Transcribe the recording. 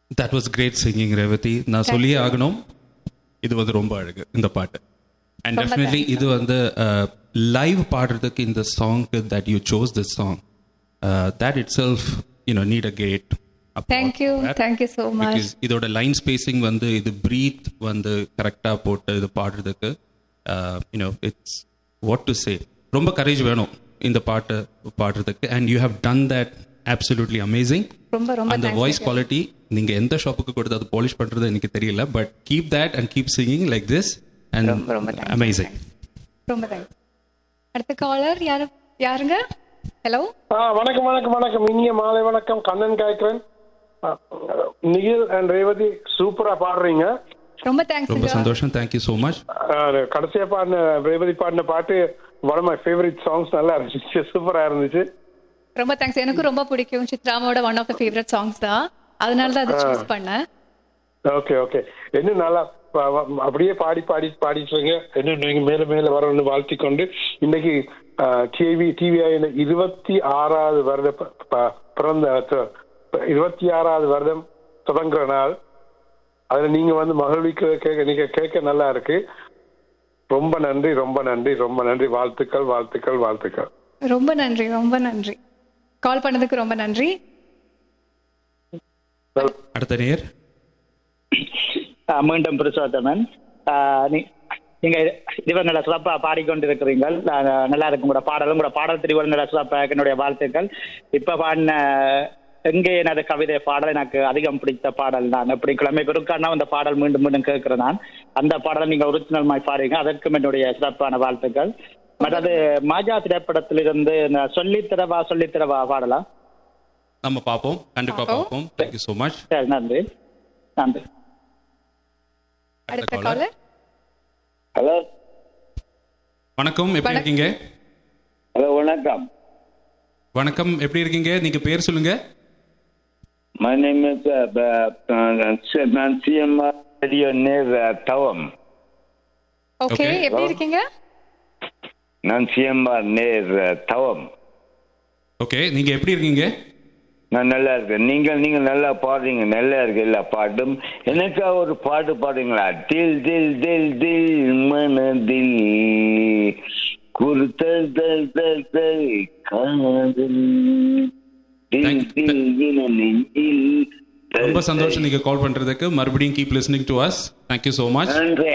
That was great singing Revathi நான் சொல்லியே ஆகணும் இது வந்து ரொம்ப அழகு இந்த பாட்டு அண்ட் ரொம்ப டெஃபினெட்லி thanks, இது வந்து லைவ் பாடுறதுக்கு இந்த சாங்க்கு that you chose this song that itself you know need a great thank you thank you so much because இதோட லைன் ஸ்பேசிங் வந்து இது ப்ரீத் வந்து கரெக்டாக போட்டு இது பாடுறதுக்கு you know it's what to say ரொம்ப கரேஜ் வேணும் இந்த பாட்டு பாடுறதுக்கு and you have done that absolutely amazing ரொம்ப ரொம்ப அந்த thanks, வாய்ஸ் Nitya. குவாலிட்டி நீங்க எந்த ஷாப்புக்கு கொடுத்து அது பாலிஷ் பண்றது எனக்கு தெரியல but keep that and keep singing like this and ரொம்ப ரொம்ப thanks, அமேசிங் ரொம்ப தேங்க்ஸ் அடுத்த காலர் யாரு யாருங்க ஹலோ ஆ வணக்கம் வணக்கம் வணக்கம் இனிய மாலை வணக்கம் கண்ணன் காய்க்கிறேன் ஆ, நிகில் அண்ட் ரேவதி சூப்பரா பாடுறீங்க ரொம்ப ரொம்ப தேங்க்ஸ் சந்தோஷம் தேங்க்யூ ஸோ மச் ஆ, கடைசியா பாடின ரேவதி பாடின பாட்டு ஒன் மை ஃபேவரட் சாங்ஸ் நல்லா இருந்துச்சு சூப்பரா இருந்துச்சு ரொம்ப தேங்க்ஸ் எனக்கும் ரொம்ப பிடிக்கும் சித்ராமோட one of the favourite songs தான் அதனால தான் அதை சூஸ் பண்ணேன் ஓகே ஓகே இன்னும் நல்லா ப- வ- அப்படியே பாடி பாடி பாடிட்டு இருங்க இன்னும் நீங்க மேல மேல வரணும்னு வாழ்த்தி கொண்டு இன்னைக்கு டிவி டிவிஐ இருபத்தி ஆறாவது வருட ப- ப- பிறந்த த- இருபத்தி ஆறாவது வருடம் தொடங்குற நாள் அதுல நீங்க வந்து மகிழ்விக்க கேட்க நீங்க கேட்க நல்லா இருக்கு ரொம்ப நன்றி ரொம்ப நன்றி ரொம்ப நன்றி வாழ்த்துக்கள் வாழ்த்துக்கள் வாழ்த்துக்கள் ரொம்ப நன்றி ரொம்ப நன்றி கால் பண்ணதுக்கு ரொம்ப நன்றி அடுத்த நேர் ஆஹ் மீண்டும் புருஷோத்தமன் ஆஹ் நீ- நீங்க இவர் நல்ல சிறப்பா பாடிக்கொண்டிருக்கிறீர்கள் ஆஹ் நல்லா இருக்கும் கூட பாடலும் கூட பாடல் தெரிவது நல்ல சிறப்பா என்னுடைய வாழ்த்துக்கள் இப்ப பாடின எங்கே எனது கவிதை பாடல் எனக்கு அதிகம் பிடித்த பாடல் நான் எப்படி கிழமை பெருக்கானா அந்த பாடல் மீண்டும் மீண்டும் கேட்கிறேன் நான் அந்த பாடலை நீங்க ஒரிஜினல் மாதிரி பாடுறீங்க அதற்கும் என்னுடைய சிறப்பான வாழ்த்துக்கள் மற்றது மாஜா திரைப்படத்திலிருந்து இந்த சொல்லித்தரவா சொல்லித்தரவா பாடலாம் நம்ம பார்ப்போம் கண்டிப்பா பார்ப்போம். பார்ப்போம் தேங்க்யூ ஸோ மச் சரி நன்றி நன்றி அடுத்த காலர் ஹலோ வணக்கம் எப்படி வணக்கம். இருக்கீங்க ஹலோ வணக்கம் வணக்கம் எப்படி இருக்கீங்க நீங்க பேர் சொல்லுங்க மை நேம் இஸ் நான் சிஎம்ஆர் ரேடியோ நேர் தவம் ஓகே Okay. எப்படி இருக்கீங்க நான் சிஎம்ஆர் நேர் தவம் ஓகே நீங்க எப்படி இருக்கீங்க நான் நல்லா இருக்கேன் நீங்கள் நீங்கள் நல்லா பாடுறீங்க நல்லா இருக்கு எல்லா பாட்டும் எனக்கா ஒரு பாட்டு பாடுங்களா தில் தில் தில் தில் மனதில் குறுத்தல் தல் தல் தல் காதல் தில் Thank- தில் இன நெஞ்சில் தல் ரொம்ப தல் சந்தோஷம் நீங்க கால் பண்றதுக்கு மறுபடியும் keep listening to us thank you so much நன்றி